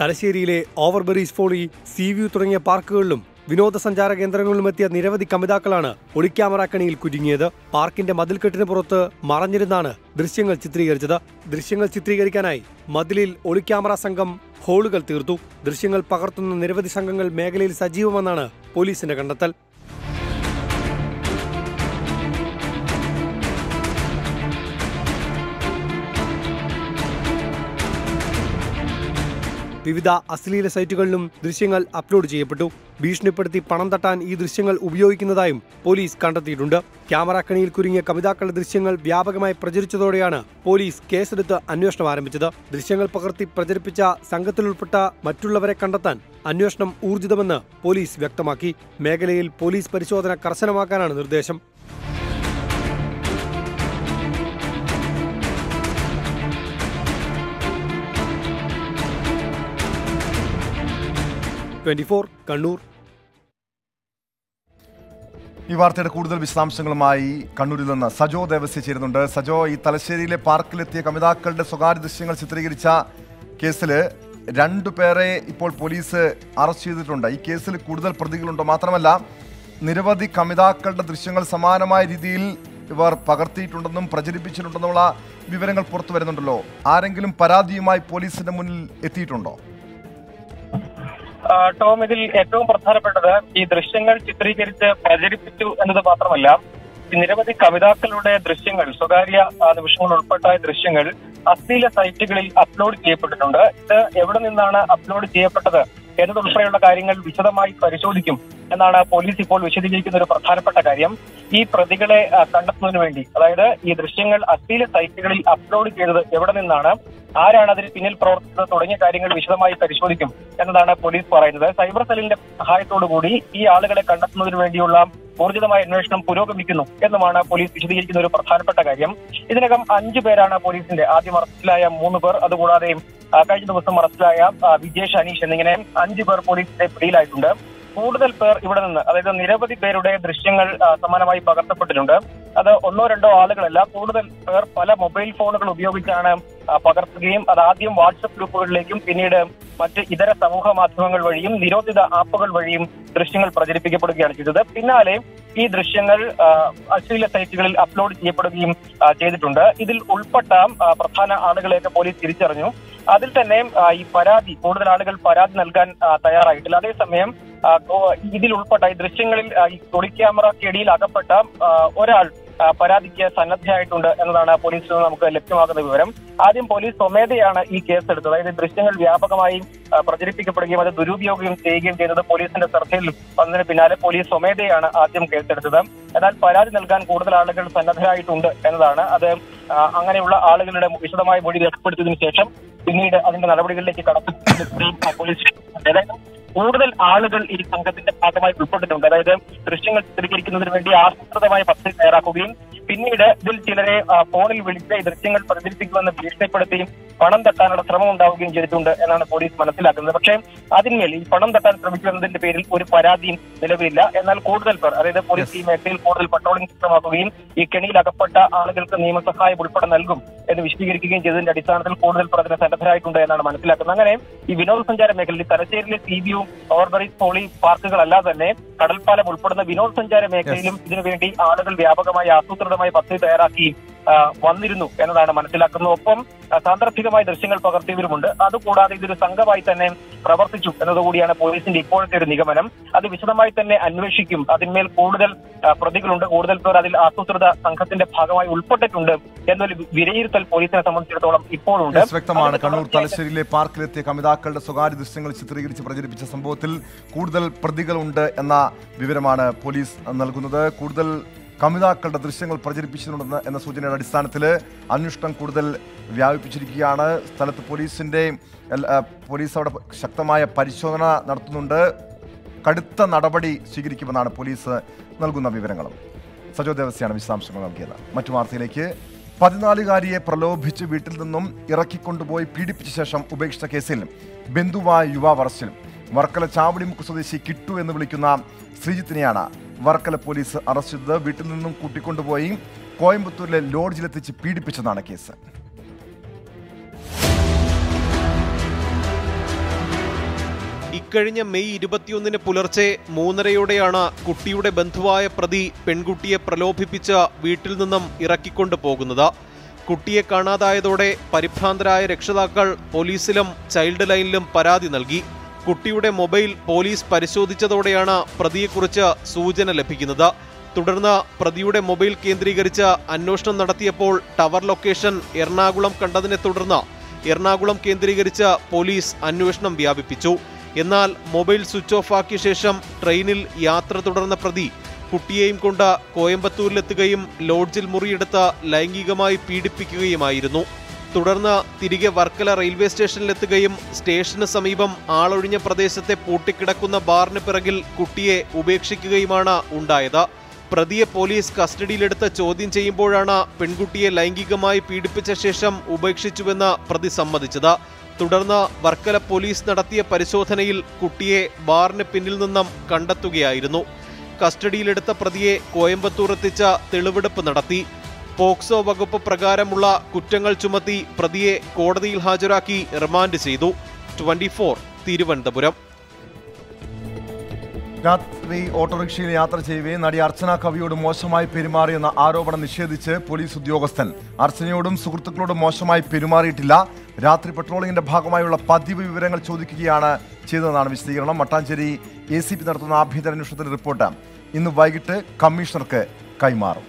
തലശ്ശേരിയിലെ ഓവർബറീസ് ഫോളി സീ വ്യൂ തുടങ്ങിയ പാർക്കുകളിലും വിനോദസഞ്ചാര കേന്ദ്രങ്ങളിലും എത്തിയ നിരവധി കമിതാക്കളാണ് ഒളിക്യാമറ കണിയിൽ കുരുങ്ങിയത് പാർക്കിന്റെ മതിൽക്കെട്ടിന് പുറത്ത് മറഞ്ഞിരുന്നാണ് ദൃശ്യങ്ങൾ ചിത്രീകരിച്ചത് ദൃശ്യങ്ങൾ ചിത്രീകരിക്കാനായി മതിലിൽ ഒളിക്യാമറ സംഘം ഹോളുകൾ തീർത്തു ദൃശ്യങ്ങൾ പകർത്തുന്ന നിരവധി സംഘങ്ങൾ മേഖലയിൽ സജീവമെന്നാണ് പോലീസിന്റെ കണ്ടെത്തൽ വിവിധ അശ്ലീല സൈറ്റുകളിലും ദൃശ്യങ്ങൾ അപ്ലോഡ് ചെയ്യപ്പെട്ടു ഭീഷണിപ്പെടുത്തി പണം തട്ടാൻ ഈ ദൃശ്യങ്ങൾ ഉപയോഗിക്കുന്നതായും പോലീസ് കണ്ടെത്തിയിട്ടുണ്ട് ക്യാമറ കണിയിൽ കുരുങ്ങിയ കവിതാക്കളുടെ ദൃശ്യങ്ങൾ വ്യാപകമായി പ്രചരിച്ചതോടെയാണ് പോലീസ് കേസെടുത്ത് അന്വേഷണം ആരംഭിച്ചത് ദൃശ്യങ്ങൾ പകർത്തി പ്രചരിപ്പിച്ച സംഘത്തിലുൾപ്പെട്ട മറ്റുള്ളവരെ കണ്ടെത്താൻ അന്വേഷണം ഊർജിതമെന്ന് പോലീസ് വ്യക്തമാക്കി മേഖലയിൽ പോലീസ് പരിശോധന കർശനമാക്കാനാണ് നിർദ്ദേശം ട്വന്റി കണ്ണൂർ ഈ വാർത്തയുടെ കൂടുതൽ വിശദാംശങ്ങളുമായി കണ്ണൂരിൽ നിന്ന് സജോ ദേവസ്യ ചേരുന്നുണ്ട് സജോ ഈ തലശ്ശേരിയിലെ പാർക്കിലെത്തിയ കമിതാക്കളുടെ സ്വകാര്യ ദൃശ്യങ്ങൾ ചിത്രീകരിച്ച കേസിൽ രണ്ടു പേരെ ഇപ്പോൾ പോലീസ് അറസ്റ്റ് ചെയ്തിട്ടുണ്ട് ഈ കേസിൽ കൂടുതൽ പ്രതികളുണ്ടോ മാത്രമല്ല നിരവധി കമിതാക്കളുടെ ദൃശ്യങ്ങൾ സമാനമായ രീതിയിൽ ഇവർ പകർത്തിയിട്ടുണ്ടെന്നും പ്രചരിപ്പിച്ചിട്ടുണ്ടെന്നുള്ള വിവരങ്ങൾ പുറത്തു വരുന്നുണ്ടല്ലോ ആരെങ്കിലും പരാതിയുമായി പോലീസിന്റെ മുന്നിൽ എത്തിയിട്ടുണ്ടോ ആ, ടോം ഇതിൽ ഏറ്റവും പ്രധാനപ്പെട്ടത് ഈ ദൃശ്യങ്ങൾ ചിത്രീകരിച്ച് പ്രചരിപ്പിച്ചു എന്നത് മാത്രമല്ല ഈ നിരവധി കവിതാക്കളുടെ ദൃശ്യങ്ങൾ സ്വകാര്യ ആ, നിമിഷങ്ങൾ ഉൾപ്പെട്ട ദൃശ്യങ്ങൾ അശ്ലീല സൈറ്റുകളിൽ അപ്ലോഡ് ചെയ്യപ്പെട്ടിട്ടുണ്ട് ഇത് എവിടെ നിന്നാണ് അപ്ലോഡ് ചെയ്യപ്പെട്ടത് എന്നതുൾപ്പെടെയുള്ള കാര്യങ്ങൾ വിശദമായി പരിശോധിക്കും എന്നാണ് പോലീസ് ഇപ്പോൾ വിശദീകരിക്കുന്ന ഒരു പ്രധാനപ്പെട്ട കാര്യം ഈ പ്രതികളെ ആ, കണ്ടെത്തുന്നതിന് വേണ്ടി അതായത് ഈ ദൃശ്യങ്ങൾ അശ്ലീല സൈറ്റുകളിൽ അപ്ലോഡ് ചെയ്തത് എവിടെ നിന്നാണ് ആരാണ് അതിന് പിന്നിൽ പ്രവർത്തിച്ചത് തുടങ്ങിയ കാര്യങ്ങൾ വിശദമായി പരിശോധിക്കും എന്നതാണ് പോലീസ് പറയുന്നത് സൈബർ സെല്ലിന്റെ സഹായത്തോടു കൂടി ഈ ആളുകളെ കണ്ടെത്തുന്നതിന് വേണ്ടിയുള്ള ഊർജിതമായ അന്വേഷണം പുരോഗമിക്കുന്നു എന്നുമാണ് പോലീസ് വിശദീകരിക്കുന്ന ഒരു പ്രധാനപ്പെട്ട കാര്യം ഇതിനകം അഞ്ചു പേരാണ് പോലീസിന്റെ ആദ്യം അറസ്റ്റിലായ മൂന്ന് പേർ അതുകൂടാതെ ആ, കഴിഞ്ഞ ദിവസം അറസ്റ്റിലായ ആ, വിജേഷ് അനീഷ് എന്നിങ്ങനെ അഞ്ചു പേർ പോലീസിന്റെ പിടിയിലായിട്ടുണ്ട് കൂടുതൽ പേർ ഇവിടെ നിന്ന് അതായത് നിരവധി പേരുടെ ദൃശ്യങ്ങൾ ആ, സമാനമായി പകർത്തപ്പെട്ടിട്ടുണ്ട് അത് ഒന്നോ രണ്ടോ ആളുകളല്ല കൂടുതൽ പേർ പല മൊബൈൽ ഫോണുകൾ ഉപയോഗിച്ചാണ് ആ, പകർത്തുകയും അത് ആദ്യം വാട്സപ്പ് ഗ്രൂപ്പുകളിലേക്കും പിന്നീട് മറ്റ് ഇതര സമൂഹ മാധ്യമങ്ങൾ വഴിയും നിരോധിത ആപ്പുകൾ വഴിയും ദൃശ്യങ്ങൾ പ്രചരിപ്പിക്കപ്പെടുകയാണ് ചെയ്തത് പിന്നാലെ ഈ ദൃശ്യങ്ങൾ ആ, അശ്ലീല സൈറ്റുകളിൽ അപ്ലോഡ് ചെയ്യപ്പെടുകയും ആ, ചെയ്തിട്ടുണ്ട് ഇതിൽ ഉൾപ്പെട്ട ആ, പ്രധാന ആളുകളെയൊക്കെ പോലീസ് തിരിച്ചറിഞ്ഞു അതിൽ തന്നെ ആ, ഈ പരാതി കൂടുതൽ ആളുകൾ പരാതി നൽകാൻ ആ, തയ്യാറായിട്ടില്ല അതേസമയം ആ, ഓ- ഇതിൽ ഉൾപ്പെട്ട ഈ ദൃശ്യങ്ങളിൽ ആ, ഈ ഒളിക്യാമറ കെടിയിൽ അകപ്പെട്ട ആ, ഒരാൾ ആ, പരാതിക്ക് സന്നദ്ധയായിട്ടുണ്ട് എന്നതാണ് പോലീസിൽ നിന്ന് നമുക്ക് ലഭ്യമാകുന്ന വിവരം ആദ്യം പോലീസ് സ്വമേധയാണ് ഈ കേസ് എടുത്തത് അതായത് ദൃശ്യങ്ങൾ വ്യാപകമായി ആ, പ്രചരിപ്പിക്കപ്പെടുകയും അത് ദുരുപയോഗം ചെയ്യുകയും ചെയ്യുന്നത് പോലീസിന്റെ ശ്രദ്ധയിൽ വന്നതിന് പിന്നാലെ പോലീസ് സ്വമേധയാണ് ആദ്യം കേസെടുത്തത് എന്നാൽ പരാതി നൽകാൻ കൂടുതൽ ആളുകൾ സന്നദ്ധരായിട്ടുണ്ട് എന്നതാണ് അത് ആ, അങ്ങനെയുള്ള ആളുകളുടെ വിശദമായ മൊഴി രേഖപ്പെടുത്തിയതിനു ശേഷം പിന്നീട് അതിന്റെ നടപടികളിലേക്ക് കടത്തി പോലീസ് ഏതായാലും കൂടുതൽ ആളുകൾ ഈ സംഘത്തിന്റെ ഭാഗമായി ഉൾപ്പെട്ടിട്ടുണ്ട് അതായത് ദൃശ്യങ്ങൾ ചിത്രീകരിക്കുന്നതിന് വേണ്ടി ആസൂത്രിതമായ പദ്ധതി തയ്യാറാക്കുകയും പിന്നീട് ഇതിൽ ചിലരെ ആ, ഫോണിൽ വിളിച്ച് ഈ ദൃശ്യങ്ങൾ പ്രചരിപ്പിക്കുമെന്ന് ഭീഷണിപ്പെടുത്തി പണം തട്ടാനുള്ള ശ്രമം ഉണ്ടാവുകയും ചെയ്തിട്ടുണ്ട് എന്നാണ് പോലീസ് മനസ്സിലാക്കുന്നത് പക്ഷേ അതിന്മേൽ ഈ പണം തട്ടാൻ ശ്രമിച്ചു എന്നതിന്റെ പേരിൽ ഒരു പരാതിയും നിലവിലില്ല എന്നാൽ കൂടുതൽ പേർ അതായത് പോലീസ് ഈ മേഖലയിൽ കൂടുതൽ പട്രോളിംഗ് ശക്തമാക്കുകയും ഈ കെണിയിൽ അകപ്പെട്ട ആളുകൾക്ക് നിയമസഹായം ഉൾപ്പെടെ നൽകും എന്ന് വിശദീകരിക്കുകയും ചെയ്തതിന്റെ അടിസ്ഥാനത്തിൽ കൂടുതൽ പേർ അതിന് സന്നദ്ധരായിട്ടുണ്ട് എന്നാണ് മനസ്സിലാക്കുന്നത് അങ്ങനെ ഈ വിനോദസഞ്ചാര മേഖലയിൽ തലശ്ശേരിയിലെ സി ബിയു ഓവർബറീസ് പോളി പാർക്കുകളല്ലാതെ തന്നെ കടൽപ്പാലം ഉൾപ്പെടുന്ന വിനോദസഞ്ചാര മേഖലയിലും ഇതിനുവേണ്ടി ആളുകൾ വ്യാപകമായി ആസൂത്രിതമായി പദ്ധതി തയ്യാറാക്കി ആ, വന്നിരുന്നു എന്നതാണ് മനസ്സിലാക്കുന്നത് ഒപ്പം ആ, സാന്ദർഭികമായി ദൃശ്യങ്ങൾ പകർത്തിയവരുമുണ്ട് അതുകൂടാതെ ഇതൊരു സംഘമായി തന്നെ പ്രവർത്തിച്ചു എന്നതുകൂടിയാണ് പോലീസിന്റെ ഇപ്പോഴത്തെ ഒരു നിഗമനം അത് വിശദമായി തന്നെ അന്വേഷിക്കും അതിന്മേൽ കൂടുതൽ ആ, പ്രതികളുണ്ട് കൂടുതൽ പേർ അതിൽ ആസൂത്രിത സംഘത്തിന്റെ ഭാഗമായി ഉൾപ്പെട്ടിട്ടുണ്ട് എന്നൊരു വിലയിരുത്തൽ പോലീസിനെ സംബന്ധിച്ചിടത്തോളം ഇപ്പോഴുണ്ട് യെസ്, വ്യക്തമാണ് അതിന്റെ കണ്ണൂർ തുടർച്ചയായിട്ട് തലശ്ശേരിയിലെ പാർക്കിലെത്തിയ കമിതാക്കളുടെ സ്വകാര്യ ദൃശ്യങ്ങൾ ചിത്രീകരിച്ച് പ്രചരിപ്പിച്ച സംഭവത്തിൽ കൂടുതൽ പ്രതികളുണ്ട് എന്ന വിവരമാണ് പോലീസ് നൽകുന്നത് കൂടുതൽ കമിതാക്കളുടെ ദൃശ്യങ്ങൾ പ്രചരിപ്പിച്ചിട്ടുണ്ടെന്ന് എന്ന സൂചനയുടെ അടിസ്ഥാനത്തിൽ അന്വേഷണം കൂടുതൽ വ്യാപിപ്പിച്ചിരിക്കുകയാണ് സ്ഥലത്ത് പോലീസിന്റെ എൽ- ആ, പോലീസ് അവിടെ ശക്തമായ പരിശോധന നടത്തുന്നുണ്ട് കടുത്ത നടപടി സ്വീകരിക്കുമെന്നാണ് പോലീസ് നൽകുന്ന വിവരങ്ങളും സജോ ദേവസ്യാണ് വിശദാംശങ്ങൾ നൽകിയത് മറ്റു വാർത്തയിലേക്ക് പതിനാലുകാരിയെ പ്രലോഭിച്ച് വീട്ടിൽ നിന്നും ഇറക്കിക്കൊണ്ടുപോയി പീഡിപ്പിച്ച ശേഷം ഉപേക്ഷിച്ച കേസിൽ ബന്ധുവായ യുവാവ് അറസ്റ്റിൽ വർക്കല ചാവടിമുക്ക് സ്വദേശി കിട്ടു എന്ന് വിളിക്കുന്ന ശ്രീജിത്തിനെയാണ് വർക്കല പോലീസ് അറസ്റ്റ് ചെയ്തത് വീട്ടിൽ നിന്നും കൂട്ടിക്കൊണ്ടുപോയി കോയമ്പത്തൂരിലെ ലോഡ്ജിലെത്തിച്ച് പീഡിപ്പിച്ചതാണ് കേസ് ഇക്കഴിഞ്ഞ മെയ് ഇരുപത്തിയൊന്നിന് പുലർച്ചെ മൂന്നരയോടെയാണ് കുട്ടിയുടെ ബന്ധുവായ പ്രതി പെൺകുട്ടിയെ പ്രലോഭിപ്പിച്ച് വീട്ടിൽ നിന്നും ഇറക്കിക്കൊണ്ടു പോകുന്നത് കുട്ടിയെ കാണാതായതോടെ പരിഭ്രാന്തരായ രക്ഷിതാക്കൾ പോലീസിലും ചൈൽഡ് ലൈനിലും പരാതി നൽകി കുട്ടിയുടെ മൊബൈൽ പോലീസ് പരിശോധിച്ചതോടെയാണ് പ്രതിയെക്കുറിച്ച് സൂചന ലഭിക്കുന്നത് തുടർന്ന് പ്രതിയുടെ മൊബൈൽ കേന്ദ്രീകരിച്ച് അന്വേഷണം നടത്തിയപ്പോൾ ടവർ ലൊക്കേഷൻ എറണാകുളം കണ്ടതിനെ തുടർന്ന് എറണാകുളം കേന്ദ്രീകരിച്ച് പോലീസ് അന്വേഷണം വ്യാപിപ്പിച്ചു എന്നാൽ മൊബൈൽ സ്വിച്ച് ഓഫ് ആക്കിയ ശേഷം ട്രെയിനിൽ യാത്ര തുടർന്ന പ്രതി കുട്ടിയെയും കൊണ്ട് കോയമ്പത്തൂരിലെത്തുകയും ലോഡ്ജിൽ മുറിയെടുത്ത് ലൈംഗികമായി പീഡിപ്പിക്കുകയുമായിരുന്നു തുടർന്ന് തിരികെ വർക്കല റെയിൽവേ സ്റ്റേഷനിലെത്തുകയും സ്റ്റേഷന് സമീപം ആളൊഴിഞ്ഞ പ്രദേശത്തെ പൂട്ടിക്കിടക്കുന്ന ബാറിന് പിറകിൽ കുട്ടിയെ ഉപേക്ഷിക്കുകയുമാണ് ഉണ്ടായത് പ്രതിയെ പോലീസ് കസ്റ്റഡിയിലെടുത്ത് ചോദ്യം ചെയ്യുമ്പോഴാണ് പെൺകുട്ടിയെ ലൈംഗികമായി പീഡിപ്പിച്ച ശേഷം ഉപേക്ഷിച്ചുവെന്ന് പ്രതി സമ്മതിച്ചത് തുടർന്ന് വർക്കല പോലീസ് നടത്തിയ പരിശോധനയിൽ കുട്ടിയെ ബാറിന് പിന്നിൽ നിന്നും കണ്ടെത്തുകയായിരുന്നു കസ്റ്റഡിയിലെടുത്ത പ്രതിയെ കോയമ്പത്തൂർ എത്തിച്ച തെളിവെടുപ്പ് നടത്തി പോക്സോ വകുപ്പ് പ്രകാരമുള്ള കുറ്റങ്ങൾ ചുമത്തി പ്രതിയെ കോടതിയിൽ ഹാജരാക്കി റിമാൻഡ് ചെയ്തു ട്വന്റി തിരുവനന്തപുരം രാത്രി ഓട്ടോറിക്ഷയിൽ യാത്ര ചെയ്യവേ നടി അർച്ചന കവിയോട് മോശമായി പെരുമാറിയെന്ന ആരോപണം നിഷേധിച്ച് പോലീസ് ഉദ്യോഗസ്ഥൻ അർച്ചനയോടും സുഹൃത്തുക്കളോടും മോശമായി പെരുമാറിയിട്ടില്ല രാത്രി പെട്രോളിംഗിന്റെ ഭാഗമായുള്ള പതിവ് വിവരങ്ങൾ ചോദിക്കുകയാണ് ചെയ്തതെന്നാണ് വിശദീകരണം മട്ടാഞ്ചേരി എ സി പി നടത്തുന്ന ആഭ്യന്തര അന്വേഷണത്തിന്റെ റിപ്പോർട്ട് ഇന്ന് വൈകിട്ട് കമ്മീഷണർക്ക് കൈമാറും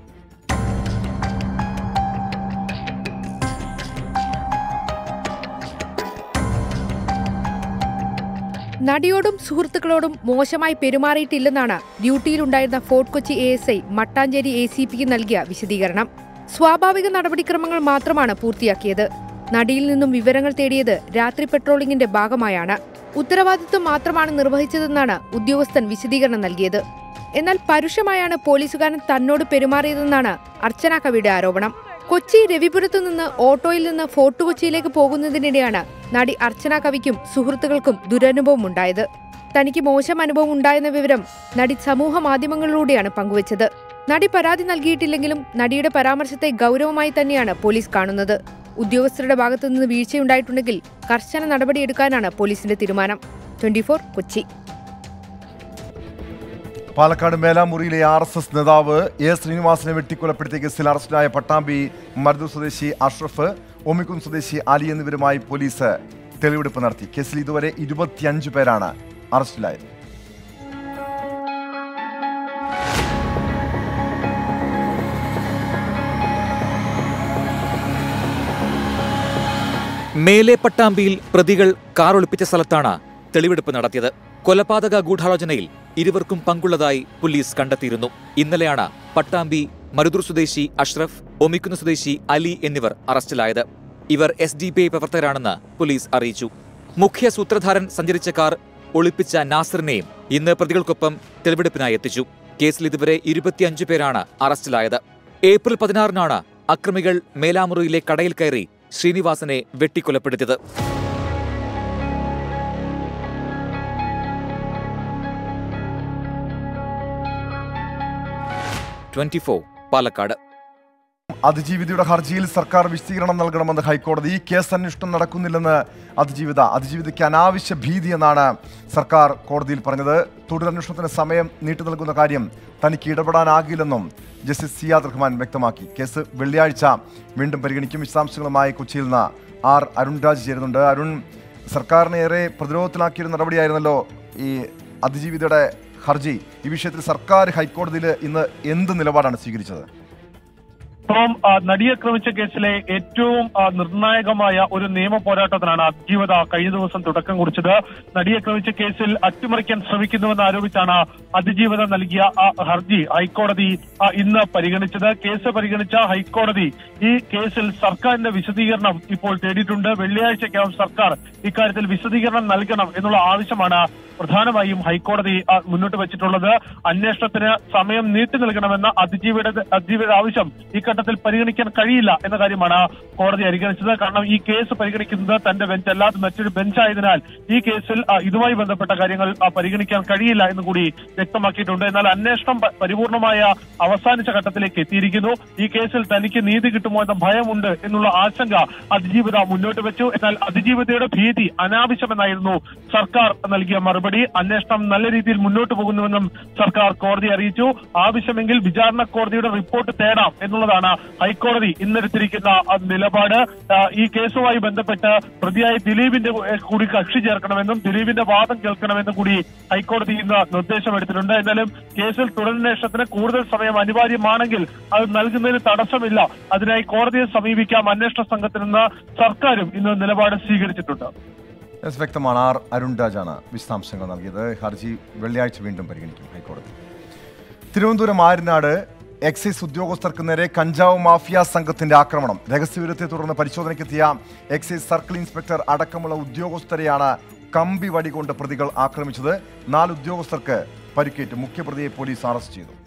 നടിയോടും സുഹൃത്തുക്കളോടും മോശമായി പെരുമാറിയിട്ടില്ലെന്നാണ് ഡ്യൂട്ടിയിലുണ്ടായിരുന്ന fort Kochi A S I Mattancherry A C പിക്ക് നൽകിയ വിശദീകരണം സ്വാഭാവിക നടപടിക്രമങ്ങൾ മാത്രമാണ് പൂർത്തിയാക്കിയത് നടിയിൽ നിന്നും വിവരങ്ങൾ തേടിയത് രാത്രി പെട്രോളിംഗിന്റെ ഭാഗമായാണ് ഉത്തരവാദിത്വം മാത്രമാണ് നിർവഹിച്ചതെന്നാണ് ഉദ്യോഗസ്ഥൻ വിശദീകരണം നൽകിയത് എന്നാൽ പരുഷമായാണ് പോലീസുകാരൻ തന്നോട് പെരുമാറിയതെന്നാണ് അർച്ചന കവിയുടെ ആരോപണം കൊച്ചി രവിപുരത്തു നിന്ന് ഓട്ടോയിൽ നിന്ന് ഫോർട്ട് കൊച്ചിയിലേക്ക് പോകുന്നതിനിടെയാണ് നടി അർച്ചന കവിക്കും സുഹൃത്തുക്കൾക്കും ദുരനുഭവം ഉണ്ടായത് തനിക്ക് മോശം അനുഭവം ഉണ്ടായെന്ന വിവരം നടി സമൂഹ മാധ്യമങ്ങളിലൂടെയാണ് പങ്കുവച്ചത് നടി പരാതി നൽകിയിട്ടില്ലെങ്കിലും നടിയുടെ പരാമർശത്തെ ഗൗരവമായി തന്നെയാണ് പോലീസ് കാണുന്നത് ഉദ്യോഗസ്ഥരുടെ ഭാഗത്തുനിന്ന് വീഴ്ചയുണ്ടായിട്ടുണ്ടെങ്കിൽ കർശന നടപടിയെടുക്കാനാണ് പോലീസിന്റെ തീരുമാനം ട്വന്റി കൊച്ചി പാലക്കാട് മേലാമുറിയിലെ ആർ എസ് എസ് നേതാവ് എ ശ്രീനിവാസനെ വെട്ടിക്കൊലപ്പെടുത്തിയ കേസിൽ അറസ്റ്റിലായ പട്ടാമ്പി മരുദൂർ സ്വദേശി അഷ്റഫ് ഒമിക്കുൻ സ്വദേശി അലി എന്നിവരുമായി പോലീസ് തെളിവെടുപ്പ് നടത്തി കേസിൽ ഇതുവരെ ഇരുപത്തിയഞ്ച് പേരാണ് അറസ്റ്റിലായത് മേലെ പട്ടാമ്പിയിൽ പ്രതികൾ കാർ ഒളിപ്പിച്ച സ്ഥലത്താണ് തെളിവെടുപ്പ് നടത്തിയത് കൊലപാതക ഗൂഢാലോചനയിൽ ഇരുവർക്കും പങ്കുള്ളതായി പോലീസ് കണ്ടെത്തിയിരുന്നു ഇന്നലെയാണ് പട്ടാമ്പി മരുദൂർ സ്വദേശി അഷ്റഫ് ഒമിക്കുന്ന സ്വദേശി അലി എന്നിവർ അറസ്റ്റിലായത് ഇവർ എസ് ഡി പി ഐ പ്രവർത്തകരാണെന്ന് പോലീസ് അറിയിച്ചു മുഖ്യ സൂത്രധാരൻ സഞ്ചരിച്ച കാർ ഒളിപ്പിച്ച നാസറിനെയും ഇന്ന് പ്രതികൾക്കൊപ്പം തെളിവെടുപ്പിനായി എത്തിച്ചു കേസിൽ ഇതുവരെ ഇരുപത്തിയഞ്ച് പേരാണ് അറസ്റ്റിലായത് ഏപ്രിൽ പതിനാറിനാണ് അക്രമികൾ മേലാമുറിയിലെ കടയിൽ കയറി ശ്രീനിവാസനെ വെട്ടിക്കൊലപ്പെടുത്തിയത് ട്വന്റി പാലക്കാട് അതിജീവിതയുടെ ഹർജിയിൽ സർക്കാർ വിശദീകരണം നൽകണമെന്ന് ഹൈക്കോടതി ഈ കേസ് അന്വേഷണം നടക്കുന്നില്ലെന്ന് അതിജീവിത അതിജീവിതയ്ക്ക് അനാവശ്യ ഭീതി എന്നാണ് സർക്കാർ കോടതിയിൽ പറഞ്ഞത് തുടരന്വേഷണത്തിന് സമയം നീട്ടി നൽകുന്ന കാര്യം തനിക്ക് ഇടപെടാനാകില്ലെന്നും ജസ്റ്റിസ് സിയാദ് റഹ്മാൻ വ്യക്തമാക്കി കേസ് വെള്ളിയാഴ്ച വീണ്ടും പരിഗണിക്കും വിശദാംശങ്ങളുമായി കൊച്ചിയിൽ നിന്ന് ആർ അരുൺരാജ് ചേരുന്നുണ്ട് അരുൺ സർക്കാരിനെ ഏറെ പ്രതിരോധത്തിലാക്കിയൊരു നടപടിയായിരുന്നല്ലോ ഈ അതിജീവിതയുടെ ഹർജി ഈ വിഷയത്തിൽ സർക്കാർ ഹൈക്കോടതിയിൽ ഇന്ന് എന്ത് നിലപാടാണ് സ്വീകരിച്ചത് ടോം ആ, നടിയെ ആക്രമിച്ച കേസിലെ ഏറ്റവും ആ, നിർണായകമായ ഒരു നിയമ പോരാട്ടത്തിനാണ് അതിജീവത കഴിഞ്ഞ ദിവസം തുടക്കം കുറിച്ചത് നടിയെ ആക്രമിച്ച കേസിൽ അട്ടിമറിക്കാൻ ശ്രമിക്കുന്നുവെന്ന് ആരോപിച്ചാണ് അതിജീവത നൽകിയ ആ ഹർജി ഹൈക്കോടതി ആ, ഇന്ന് പരിഗണിച്ചത് കേസ് പരിഗണിച്ച ഹൈക്കോടതി ഈ കേസിൽ സർക്കാരിന്റെ വിശദീകരണം ഇപ്പോൾ തേടിയിട്ടുണ്ട് വെള്ളിയാഴ്ചക്കകം സർക്കാർ ഇക്കാര്യത്തിൽ വിശദീകരണം നൽകണം എന്നുള്ള ആവശ്യമാണ് പ്രധാനമായും ഹൈക്കോടതി ആ, മുന്നോട്ട് വെച്ചിട്ടുള്ളത് അന്വേഷണത്തിന് സമയം നീട്ടി നൽകണമെന്ന അതിജീവിയുടെ അതിജീവിയുടെ ആവശ്യം ഇക്കണ ഘട്ടത്തിൽ പരിഗണിക്കാൻ കഴിയില്ല എന്ന കാര്യമാണ് കോടതി പരിഗണിച്ചത് കാരണം ഈ കേസ് പരിഗണിക്കുന്നത് തന്റെ ബെഞ്ച് അല്ലാതെ മറ്റൊരു ബെഞ്ചായതിനാൽ ഈ കേസിൽ ആ, ഇതുമായി ബന്ധപ്പെട്ട കാര്യങ്ങൾ ആ, പരിഗണിക്കാൻ കഴിയില്ല എന്ന് കൂടി വ്യക്തമാക്കിയിട്ടുണ്ട് എന്നാൽ അന്വേഷണം പ- പരിപൂർണമായ അവസാനിച്ച ഘട്ടത്തിലേക്ക് എത്തിയിരിക്കുന്നു ഈ കേസിൽ തനിക്ക് നീതി കിട്ടുമോ എന്ന ഭയമുണ്ട് എന്നുള്ള ആശങ്ക അതിജീവിത മുന്നോട്ട് വെച്ചു എന്നാൽ അതിജീവിതയുടെ ഭീതി അനാവശ്യമെന്നായിരുന്നു സർക്കാർ നൽകിയ മറുപടി അന്വേഷണം നല്ല രീതിയിൽ മുന്നോട്ട് പോകുന്നുവെന്നും സർക്കാർ കോടതി അറിയിച്ചു ആവശ്യമെങ്കിൽ വിചാരണ കോടതിയുടെ റിപ്പോർട്ട് തേടാം എന്നുള്ളതാണ് ഹൈക്കോടതി ഇന്നെടുത്തിരിക്കുന്ന ആ, നിലപാട് ആ, ഈ കേസുമായി ബന്ധപ്പെട്ട് പ്രതിയായ ദിലീപിന്റെ കൂ- കൂടി കക്ഷി ചേർക്കണമെന്നും ദിലീപിന്റെ വാദം കേൾക്കണമെന്നും കൂടി ഹൈക്കോടതി ഇന്ന് നിർദ്ദേശമെടുത്തിട്ടുണ്ട് എന്നാലും കേസിൽ തുടരന്വേഷണത്തിന് കൂടുതൽ സമയം അനിവാര്യമാണെങ്കിൽ അത് നൽകുന്നതിന് തടസ്സമില്ല അതിനായി കോടതിയെ സമീപിക്കാം അന്വേഷണ സംഘത്തിൽ നിന്ന് സർക്കാരും ഇന്ന് നിലപാട് സ്വീകരിച്ചിട്ടുണ്ട് എസ് വ്യക്തമാണ് ആർ അരുൺ രാജാണ് വിശദാംശങ്ങൾ നൽകിയത് ഹർജി വെള്ളിയാഴ്ച വീണ്ടും പരിഗണിക്കും ഹൈക്കോടതി തിരുവനന്തപുരം ആര്യനാട് എക്സൈസ് ഉദ്യോഗസ്ഥർക്ക് നേരെ കഞ്ചാവ് മാഫിയ സംഘത്തിന്റെ ആക്രമണം രഹസ്യവിവരത്തെ തുടർന്ന് പരിശോധനയ്ക്കെത്തിയ എക്സൈസ് സർക്കിൾ ഇൻസ്പെക്ടർ അടക്കമുള്ള ഉദ്യോഗസ്ഥരെയാണ് കമ്പി വടികൊണ്ട് പ്രതികൾ ആക്രമിച്ചത് നാല് ഉദ്യോഗസ്ഥർക്ക് പരിക്കേറ്റു മുഖ്യപ്രതിയെ പോലീസ് അറസ്റ്റ് ചെയ്തു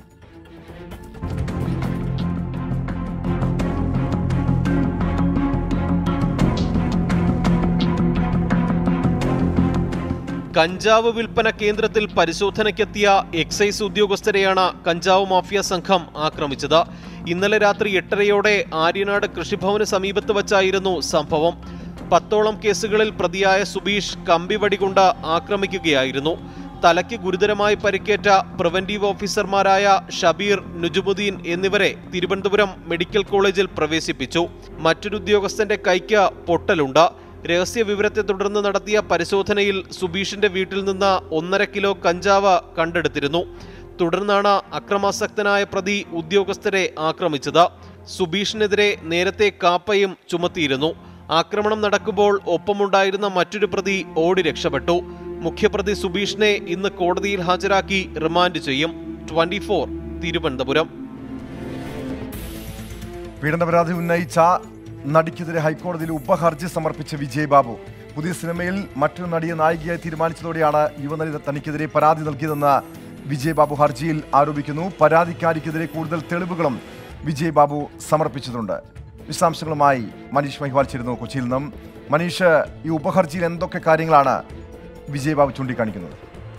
കഞ്ചാവ് വിൽപ്പന കേന്ദ്രത്തിൽ പരിശോധനയ്ക്കെത്തിയ എക്സൈസ് ഉദ്യോഗസ്ഥരെയാണ് കഞ്ചാവ് മാഫിയ സംഘം ആക്രമിച്ചത് ഇന്നലെ രാത്രി എട്ടരയോടെ ആര്യനാട് കൃഷിഭവന് സമീപത്ത് വച്ചായിരുന്നു സംഭവം പത്തോളം കേസുകളിൽ പ്രതിയായ സുബീഷ് കമ്പിവടി കൊണ്ട് ആക്രമിക്കുകയായിരുന്നു തലയ്ക്ക് ഗുരുതരമായി പരിക്കേറ്റ പ്രിവന്റീവ് ഓഫീസർമാരായ ഷബീർ നുജുമുദ്ദീൻ എന്നിവരെ തിരുവനന്തപുരം മെഡിക്കൽ കോളേജിൽ പ്രവേശിപ്പിച്ചു മറ്റൊരു ഉദ്യോഗസ്ഥന്റെ കൈക്ക് പൊട്ടലുണ്ട് രഹസ്യ വിവരത്തെ തുടർന്ന് നടത്തിയ പരിശോധനയിൽ സുബീഷിന്റെ വീട്ടിൽ നിന്ന് ഒന്നര കിലോ കഞ്ചാവ് കണ്ടെടുത്തിരുന്നു തുടർന്നാണ് അക്രമാസക്തനായ പ്രതി ഉദ്യോഗസ്ഥരെ ആക്രമിച്ചത് സുബീഷിനെതിരെ നേരത്തെ കാപ്പയും ചുമത്തിയിരുന്നു ആക്രമണം നടക്കുമ്പോൾ ഒപ്പമുണ്ടായിരുന്ന മറ്റൊരു പ്രതി ഓടി രക്ഷപ്പെട്ടു മുഖ്യപ്രതി സുബീഷിനെ ഇന്ന് കോടതിയിൽ ഹാജരാക്കി റിമാൻഡ് ചെയ്യും ട്വന്റി തിരുവനന്തപുരം പീഡന പരാതി ഉന്നയിച്ച നടിക്കെതിരെ ഹൈക്കോടതിയിൽ ഉപഹർജി സമർപ്പിച്ച വിജയ് ബാബു പുതിയ സിനിമയിൽ മറ്റൊരു നടിയെ നായികയായി തീരുമാനിച്ചതോടെയാണ് യുവനടി തനിക്കെതിരെ പരാതി നൽകിയതെന്ന് വിജയ് ബാബു ഹർജിയിൽ ആരോപിക്കുന്നു പരാതിക്കാരിക്കെതിരെ കൂടുതൽ തെളിവുകളും വിജയ് ബാബു സമർപ്പിച്ചിട്ടുണ്ട് വിശദാംശങ്ങളുമായി മനീഷ് മഹിവാൽ ചേരുന്നു കൊച്ചിയിൽ നിന്നും മനീഷ് ഈ ഉപഹർജിയിൽ എന്തൊക്കെ കാര്യങ്ങളാണ് വിജയ് ബാബു ചൂണ്ടിക്കാണിക്കുന്നത്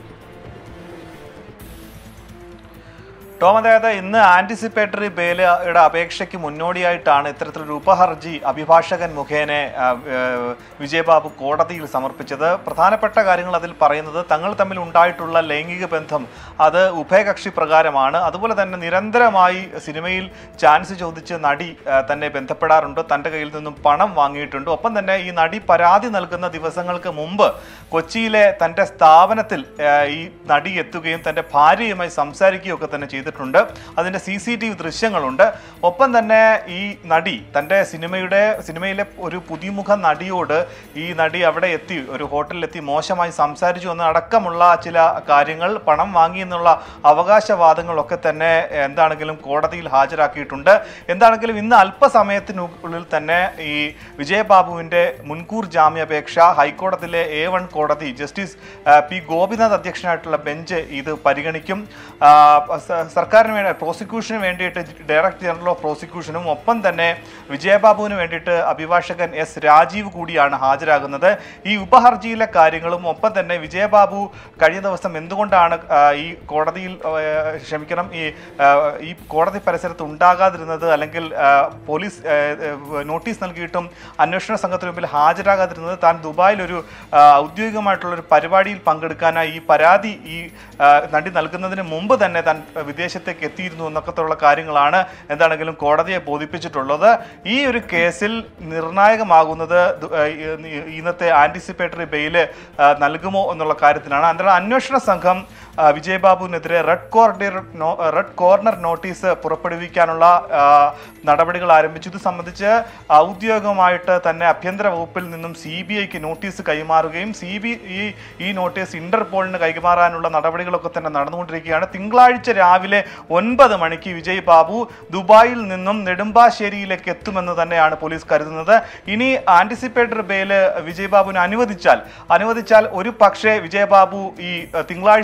ടോം അതായത് ഇന്ന് ആന്റിസിപ്പേറ്ററി ബെയിലയുടെ അപേക്ഷയ്ക്ക് മുന്നോടിയായിട്ടാണ് ഇത്തരത്തിലൊരു ഉപഹർജി അഭിഭാഷകൻ മുഖേന ആ, ആ, വിജയബാബു കോടതിയിൽ സമർപ്പിച്ചത് പ്രധാനപ്പെട്ട കാര്യങ്ങൾ അതിൽ പറയുന്നത് തങ്ങൾ തമ്മിൽ ഉണ്ടായിട്ടുള്ള ലൈംഗിക ബന്ധം അത് ഉഭയകക്ഷി പ്രകാരമാണ് അതുപോലെ തന്നെ നിരന്തരമായി സിനിമയിൽ ചാൻസ് ചോദിച്ച് നടി ആ, തന്നെ ബന്ധപ്പെടാറുണ്ട് തൻ്റെ കയ്യിൽ നിന്നും പണം വാങ്ങിയിട്ടുണ്ട് ഒപ്പം തന്നെ ഈ നടി പരാതി നൽകുന്ന ദിവസങ്ങൾക്ക് മുമ്പ് കൊച്ചിയിലെ തൻ്റെ സ്ഥാപനത്തിൽ ആ, ഈ നടി എത്തുകയും തൻ്റെ ഭാര്യയുമായി സംസാരിക്കുകയും ഒക്കെ തന്നെ ചെയ്തിട്ടുണ്ട് അതിൻ്റെ സി സി ടി വി ദൃശ്യങ്ങളുണ്ട് ഒപ്പം തന്നെ ഈ നടി തൻ്റെ സിനിമയുടെ സിനിമയിലെ ഒരു പുതുമുഖ നടിയോട് ഈ നടി അവിടെ എത്തി ഒരു ഹോട്ടലിലെത്തി മോശമായി സംസാരിച്ചു എന്ന അടക്കമുള്ള ചില കാര്യങ്ങൾ പണം വാങ്ങി എന്നുള്ള അവകാശവാദങ്ങളൊക്കെ തന്നെ എന്താണെങ്കിലും കോടതിയിൽ ഹാജരാക്കിയിട്ടുണ്ട് എന്താണെങ്കിലും ഇന്ന് അല്പസമയത്തിനുള്ളിൽ തന്നെ ഈ വിജയബാബുവിൻ്റെ മുൻകൂർ ജാമ്യാപേക്ഷ ഹൈക്കോടതിയിലെ എ വൺ കോടതി ജസ്റ്റിസ് ആ, പി ഗോപിനാഥ് അധ്യക്ഷനായിട്ടുള്ള ബെഞ്ച് ഇത് പരിഗണിക്കും ആ, സ- സർക്കാരിന് വേണ്ടി പ്രോസിക്യൂഷന് വേണ്ടിയിട്ട് ഡയറക്ടർ ജനറൽ ഓഫ് പ്രോസിക്യൂഷനും ഒപ്പം തന്നെ വിജയബാബുവിന് വേണ്ടിയിട്ട് അഭിഭാഷകൻ എസ് രാജീവ് കൂടിയാണ് ഹാജരാകുന്നത് ഈ ഉപഹർജിയിലെ കാര്യങ്ങളും ഒപ്പം തന്നെ വിജയബാബു കഴിഞ്ഞ ദിവസം എന്തുകൊണ്ടാണ് ആ, ഈ കോടതിയിൽ ആ, ക്ഷമിക്കണം ഈ ആ, ഈ കോടതി പരിസരത്ത് ഉണ്ടാകാതിരുന്നത് അല്ലെങ്കിൽ ആ, പോലീസ് ആ, ആ, നോട്ടീസ് നൽകിയിട്ടും അന്വേഷണ സംഘത്തിന് മുമ്പിൽ ഹാജരാകാതിരുന്നത് താൻ ദുബായിൽ ഒരു ആ, ഔദ്യോഗികമായിട്ടുള്ള ഒരു പരിപാടിയിൽ പങ്കെടുക്കാനായി ഈ പരാതി ഈ ആ, നടി നൽകുന്നതിന് മുമ്പ് തന്നെ താൻ വിദേശത്തേക്ക് എത്തിയിരുന്നു എന്നൊക്കത്തുള്ള കാര്യങ്ങളാണ് എന്താണെങ്കിലും കോടതിയെ ബോധിപ്പിച്ചിട്ടുള്ളത് ഈ ഒരു കേസിൽ നിർണായകമാകുന്നത് ദു- ആ, ഈ- ഇന്നത്തെ ആന്റിസിപ്പേറ്ററി ബെയില് ആ, നൽകുമോ എന്നുള്ള കാര്യത്തിലാണ് അന്നേരം അന്വേഷണ സംഘം ആ, വിജയബാബുവിനെതിരെ റെഡ് കോർണർ നോ- റെഡ് കോർണർ നോട്ടീസ് പുറപ്പെടുവിക്കാനുള്ള ആ, നടപടികൾ ആരംഭിച്ചു ഇത് സംബന്ധിച്ച് ഔദ്യോഗികമായിട്ട് തന്നെ ആഭ്യന്തര വകുപ്പിൽ നിന്നും സി ബി ഐക്ക് നോട്ടീസ് കൈമാറുകയും സി ബി ഈ ഈ നോട്ടീസ് ഇന്റർപോളിന് കൈമാറാനുള്ള നടപടികളൊക്കെ തന്നെ നടന്നുകൊണ്ടിരിക്കുകയാണ് തിങ്കളാഴ്ച രാവിലെ ഒൻപത് മണിക്ക് വിജയ് ബാബു ദുബായിൽ നിന്നും നെടുമ്പാശ്ശേരിയിലേക്ക് എത്തുമെന്ന് തന്നെയാണ് പോലീസ് കരുതുന്നത് ഇനി ആന്റിസിപ്പേറ്റർ ബെയില് വിജയ് ബാബുവിന് അനുവദിച്ചാൽ അനുവദിച്ചാൽ ഒരു പക്ഷേ വിജയബാബു ഈ അഹ്, തിങ്കളാഴ്ചത്തെ വര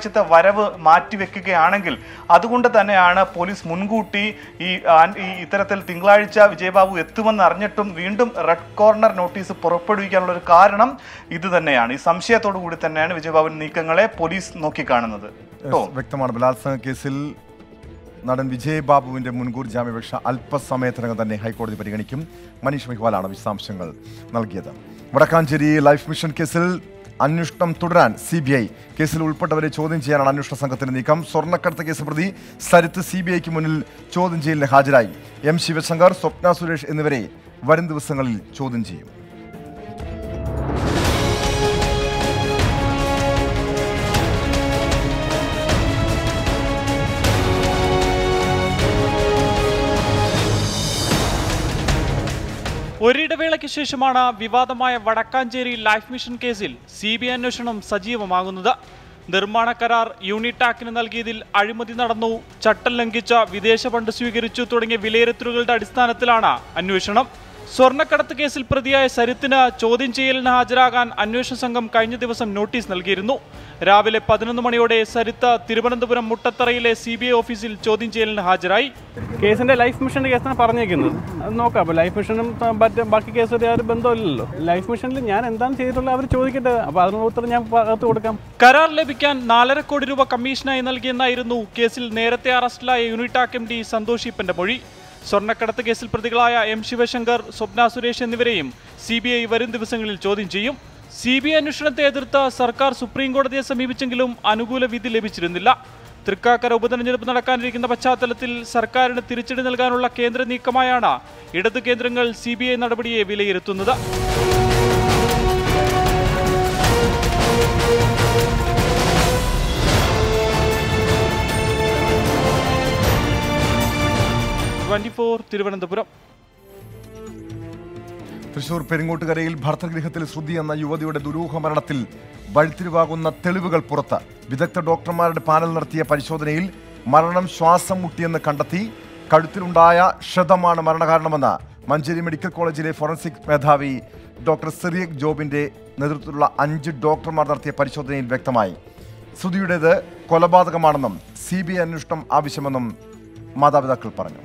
വരവ് മാറ്റിവെക്കുകയാണെങ്കിൽ അതുകൊണ്ട് തന്നെയാണ് പോലീസ് മുൻകൂട്ടി ഈ ആൻ- ഈ ഇത്തരത്തിൽ തിങ്കളാഴ്ച വിജയബാബു എത്തുമെന്ന് അറിഞ്ഞിട്ടും വീണ്ടും റെഡ് കോർണർ നോട്ടീസ് പുറപ്പെടുവിക്കാനുള്ള ഒരു കാരണം ഇത് തന്നെയാണ് ഈ സംശയത്തോടു കൂടി തന്നെയാണ് വിജയബാബുവിന്റെ നീക്കങ്ങളെ പോലീസ് നോക്കിക്കാണുന്നത് ടോം വ്യക്തമാണ് ബലാത്സംഗ കേസിൽ നടൻ വിജയ് ബാബുവിന്റെ മുൻകൂർ ജാമ്യാപേക്ഷ അല്പസമയത്തിനകം തന്നെ ഹൈക്കോടതി പരിഗണിക്കും മനീഷ് മെഹ്വാലാണ് വിശദാംശങ്ങൾ നൽകിയത് വടക്കാഞ്ചേരി ലൈഫ് മിഷൻ കേസിൽ അന്വേഷണം തുടരാൻ സി ബി ഐ കേസിൽ ഉൾപ്പെട്ടവരെ ചോദ്യം ചെയ്യാനാണ് അന്വേഷണ സംഘത്തിന്റെ നീക്കം സ്വർണ്ണക്കടത്ത് കേസ് പ്രതി സരിത്ത് സി ബി ഐക്ക് മുന്നിൽ ചോദ്യം ചെയ്യലിന് ഹാജരായി എം ശിവശങ്കർ സ്വപ്ന സുരേഷ് എന്നിവരെ വരും ദിവസങ്ങളിൽ ചോദ്യം ചെയ്യും ഒരിടവേളയ്ക്ക് ശേഷമാണ് വിവാദമായ വടക്കാഞ്ചേരി ലൈഫ് മിഷൻ കേസിൽ സി ബി ഐ അന്വേഷണം സജീവമാകുന്നത് നിർമ്മാണ കരാർ യൂണിടാക്കിന് നൽകിയതിൽ അഴിമതി നടന്നു ചട്ടം ലംഘിച്ച വിദേശ ഫണ്ട് സ്വീകരിച്ചു തുടങ്ങിയ വിലയിരുത്തലുകളുടെ അടിസ്ഥാനത്തിലാണ് അന്വേഷണം സ്വർണ്ണക്കടത്ത് കേസിൽ പ്രതിയായ സരിത്തിന് ചോദ്യം ചെയ്യലിന് ഹാജരാകാൻ അന്വേഷണ സംഘം കഴിഞ്ഞ ദിവസം നോട്ടീസ് നൽകിയിരുന്നു രാവിലെ പതിനൊന്ന് മണിയോടെ സരിത്ത് തിരുവനന്തപുരം മുട്ടത്തറയിലെ സി ബി ഐ ഓഫീസിൽ ചോദ്യം ചെയ്യലിന് ഹാജരായി കേസിന്റെ ലൈഫ് മിഷന്റെ കേസാണ് പറഞ്ഞേക്കുന്നത് അത് നോക്കാം അപ്പോൾ ലൈഫ് മിഷനും ത- മറ്റ് ബാക്കി കേസുമായിട്ട് യാതൊരു ബന്ധമില്ലല്ലോ ലൈഫ് മിഷനിൽ ഞാൻ എന്താണ് ചെയ്തിട്ടുള്ളത് അവർ ചോദിക്കട്ടെ അപ്പോൾ അതിനുള്ള ഉത്തരം ഞാൻ പകർത്ത് കൊടുക്കാം കരാർ ലഭിക്കാൻ നാലര കോടി രൂപ കമ്മീഷനായി നൽകിയെന്നായിരുന്നു കേസിൽ നേരത്തെ അറസ്റ്റിലായ യൂണിറ്റാക് എം ഡി സന്തോഷ് ഈപ്പന്റെ മൊഴി സ്വർണ്ണക്കടത്ത് കേസിൽ പ്രതികളായ എം ശിവശങ്കർ സ്വപ്ന സുരേഷ് എന്നിവരെയും സി ബി ഐ വരും ദിവസങ്ങളിൽ ചോദ്യം ചെയ്യും സി ബി ഐ അന്വേഷണത്തെ എതിർത്ത് സർക്കാർ സുപ്രീം കോടതിയെ സമീപിച്ചെങ്കിലും അനുകൂല വിധി ലഭിച്ചിരുന്നില്ല തൃക്കാക്കര ഉപതെരഞ്ഞെടുപ്പ് നടക്കാനിരിക്കുന്ന പശ്ചാത്തലത്തിൽ സർക്കാരിന് തിരിച്ചടി നൽകാനുള്ള കേന്ദ്ര നീക്കമായാണ് ഇടതു കേന്ദ്രങ്ങൾ സി ബി ഐ നടപടിയെ വിലയിരുത്തുന്നത് ട്വന്റി ഫോർ തിരുവനന്തപുരം തൃശൂർ പെരിങ്ങോട്ടുകരയിൽ ഭർത്തൃഗൃഹത്തിൽ ശ്രുതി എന്ന യുവതിയുടെ ദുരൂഹ മരണത്തിൽ വഴിത്തിരിവാകുന്ന തെളിവുകൾ പുറത്ത് വിദഗ്ധ ഡോക്ടർമാരുടെ പാനൽ നടത്തിയ പരിശോധനയിൽ മരണം ശ്വാസം മുട്ടിയെന്ന് കണ്ടെത്തി കഴുത്തിലുണ്ടായ ക്ഷതമാണ് മരണകാരണമെന്ന് മഞ്ചേരി മെഡിക്കൽ കോളേജിലെ ഫോറൻസിക് മേധാവി ഡോക്ടർ സിറിയക് ജോബിന്റെ നേതൃത്വത്തിലുള്ള അഞ്ച് ഡോക്ടർമാർ നടത്തിയ പരിശോധനയിൽ വ്യക്തമായി ശ്രുതിയുടേത് കൊലപാതകമാണെന്നും സി ബി ഐ അന്വേഷണം ആവശ്യമെന്നും മാതാപിതാക്കൾ പറഞ്ഞു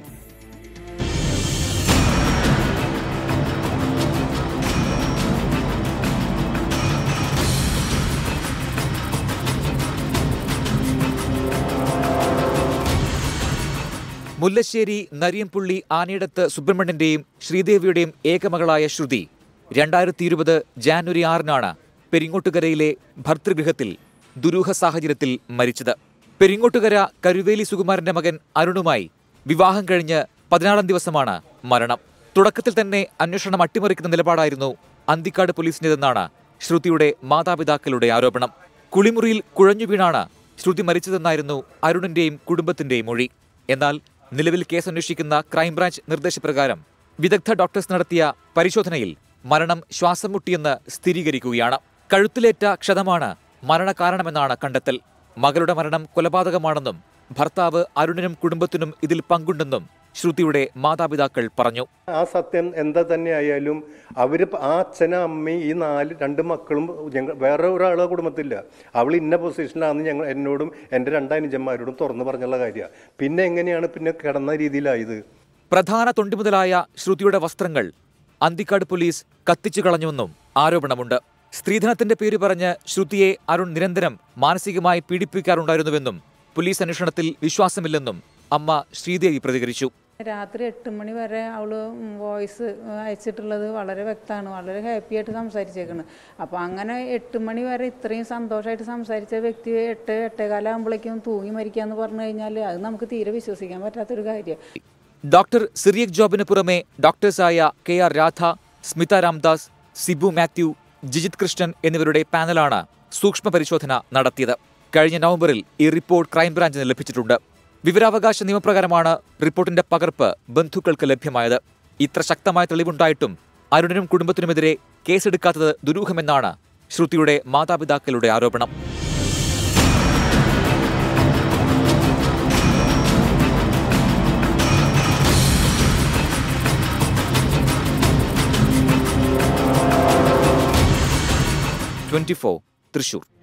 മുല്ലശ്ശേരി നരിയംപുള്ളി ആനയിടത്ത് സുബ്രഹ്മണ്യന്റെയും ശ്രീദേവിയുടെയും ഏകമകളായ ശ്രുതി രണ്ടായിരത്തി ഇരുപത് ജാനുവരി ആറിനാണ് പെരിങ്ങോട്ടുകരയിലെ ഭർതൃഗൃഹത്തിൽ ദുരൂഹ സാഹചര്യത്തിൽ മരിച്ചത് പെരിങ്ങോട്ടുകര കരുവേലി സുകുമാരന്റെ മകൻ അരുണുമായി വിവാഹം കഴിഞ്ഞ് പതിനാറാം ദിവസമാണ് മരണം തുടക്കത്തിൽ തന്നെ അന്വേഷണം അട്ടിമറിക്കുന്ന നിലപാടായിരുന്നു അന്തിക്കാട് പോലീസിന്റേതെന്നാണ് ശ്രുതിയുടെ മാതാപിതാക്കളുടെ ആരോപണം കുളിമുറിയിൽ കുഴഞ്ഞു വീണാണ് ശ്രുതി മരിച്ചതെന്നായിരുന്നു അരുണിന്റെയും കുടുംബത്തിന്റെയും മൊഴി എന്നാൽ നിലവിൽ കേസ് അന്വേഷിക്കുന്ന ക്രൈംബ്രാഞ്ച് നിർദ്ദേശപ്രകാരം വിദഗ്ധ ഡോക്ടേഴ്സ് നടത്തിയ പരിശോധനയിൽ മരണം ശ്വാസം മുട്ടിയെന്ന് സ്ഥിരീകരിക്കുകയാണ് കഴുത്തിലേറ്റ ക്ഷതമാണ് മരണകാരണമെന്നാണ് കണ്ടെത്തൽ മകളുടെ മരണം കൊലപാതകമാണെന്നും ഭർത്താവ് അരുണിനും കുടുംബത്തിനും ഇതിൽ പങ്കുണ്ടെന്നും ശ്രുതിയുടെ മാതാപിതാക്കൾ പറഞ്ഞു ആ സത്യം എന്താ തന്നെ ആയാലും അവർ ആ അച്ഛനും അമ്മയും ഈ നാല് രണ്ട് മക്കളും ഞങ്ങൾ വേറെ ഒരാളെ കുടുംബത്തില്ല അവൾ ഇന്ന പൊസിഷനിലാണെന്ന് ഞങ്ങൾ എന്നോടും എൻ്റെ രണ്ട് അനുജന്മാരോടും തുറന്നു പറഞ്ഞുള്ള കാര്യമാണ് പിന്നെ എങ്ങനെയാണ് പിന്നെ കിടന്ന രീതിയിലായത് പ്രധാന തൊണ്ടിമുതലായ ശ്രുതിയുടെ വസ്ത്രങ്ങൾ അന്തിക്കാട് പോലീസ് കത്തിച്ചു കളഞ്ഞുവെന്നും ആരോപണമുണ്ട് സ്ത്രീധനത്തിന്റെ പേര് പറഞ്ഞ് ശ്രുതിയെ അരുൺ നിരന്തരം മാനസികമായി പീഡിപ്പിക്കാറുണ്ടായിരുന്നുവെന്നും പോലീസ് അന്വേഷണത്തിൽ വിശ്വാസമില്ലെന്നും അമ്മ ശ്രീദേവി പ്രതികരിച്ചു രാത്രി എട്ട് മണി വരെ അവള് വോയിസ് അയച്ചിട്ടുള്ളത് വളരെ വ്യക്തമാണ് വളരെ ഹാപ്പി ആയിട്ട് സംസാരിച്ചേക്കണ് അപ്പോൾ അങ്ങനെ എട്ട് മണി വരെ ഇത്രയും സന്തോഷമായിട്ട് സംസാരിച്ച വ്യക്തി എട്ട് എട്ടേകാലാകുമ്പോഴേക്കും തൂങ്ങി മരിക്കാന്ന് പറഞ്ഞു കഴിഞ്ഞാൽ അത് നമുക്ക് തീരെ വിശ്വസിക്കാൻ പറ്റാത്തൊരു കാര്യം ഡോക്ടർ സിറിയക് ജോബിന് പുറമെ ഡോക്ടേഴ്സായ കെ ആർ രാധ സ്മിത രാംദാസ് സിബു മാത്യു ജിജിത് കൃഷ്ണൻ എന്നിവരുടെ പാനലാണ് സൂക്ഷ്മ പരിശോധന നടത്തിയത് കഴിഞ്ഞ നവംബറിൽ ഈ റിപ്പോർട്ട് ക്രൈംബ്രാഞ്ചിന് ലഭിച്ചിട്ടുണ്ട് വിവരാവകാശ നിയമപ്രകാരമാണ് റിപ്പോർട്ടിന്റെ പകർപ്പ് ബന്ധുക്കൾക്ക് ലഭ്യമായത് ഇത്ര ശക്തമായ തെളിവുണ്ടായിട്ടും അരുണിനും കുടുംബത്തിനുമെതിരെ കേസെടുക്കാത്തത് ദുരൂഹമെന്നാണ് ശ്രുതിയുടെ മാതാപിതാക്കളുടെ ആരോപണം ട്വന്റി തൃശൂർ